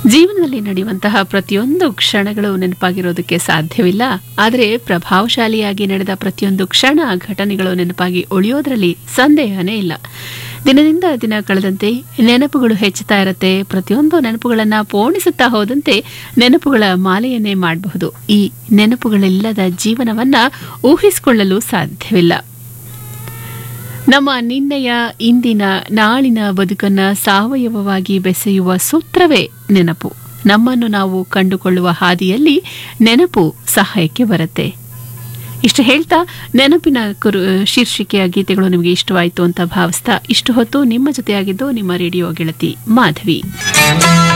ಜೀವನದಲ್ಲಿ ನಡೆಯುವಂತಹ ಪ್ರತಿಯೊಂದು ಕ್ಷಣಗಳು ನೆನಪಾಗಿರೋದಕ್ಕೆ ಸಾಧ್ಯವಿಲ್ಲ ಆದರೆ ಪ್ರಭಾವಶಾಲಿಯಾಗಿ ನಡೆದ ಪ್ರತಿಯೊಂದು ಕ್ಷಣ ಘಟನೆಗಳು ನೆನಪಾಗಿ ಉಳಿಯೋದ್ರಲ್ಲಿ ಸಂದೇಹನೇ ಇಲ್ಲ ದಿನದಿಂದ ದಿನ ಕಳೆದಂತೆ ನೆನಪುಗಳು ಹೆಚ್ಚುತ್ತಾ ಇರತ್ತೆ ಪ್ರತಿಯೊಂದು ನೆನಪುಗಳನ್ನ ಪೋಣಿಸುತ್ತಾ ಹೋದಂತೆ ನೆನಪುಗಳ ಮಾಲೆಯನ್ನೇ ಮಾಡಬಹುದು ಈ ನೆನಪುಗಳಿಲ್ಲದ ಜೀವನವನ್ನ ಊಹಿಸಿಕೊಳ್ಳಲು ಸಾಧ್ಯವಿಲ್ಲ ನಮ್ಮ ನಿನ್ನೆಯ ಇಂದಿನ ನಾಳಿನ ಬದುಕನ್ನ ಸಾವಯವವಾಗಿ ಬೆಸೆಯುವ ಸೂತ್ರವೇ ನೆನಪು ನಮ್ಮನ್ನು ನಾವು ಕಂಡುಕೊಳ್ಳುವ ಹಾದಿಯಲ್ಲಿ ನೆನಪು ಸಹಾಯಕ್ಕೆ ಬರುತ್ತೆ ಇಷ್ಟು ಹೇಳ್ತಾ ನೆನಪಿನ ಕುರು ಶೀರ್ಷಿಕೆಯ ಗೀತೆಗಳು ನಿಮಗೆ ಇಷ್ಟವಾಯಿತು ಅಂತ ಭಾವಿಸ್ತಾ ಇಷ್ಟು ಹೊತ್ತು ನಿಮ್ಮ ಜೊತೆಯಾಗಿದ್ದು ನಿಮ್ಮ ರೇಡಿಯೋ ಗೆಳತಿ ಮಾಧವಿ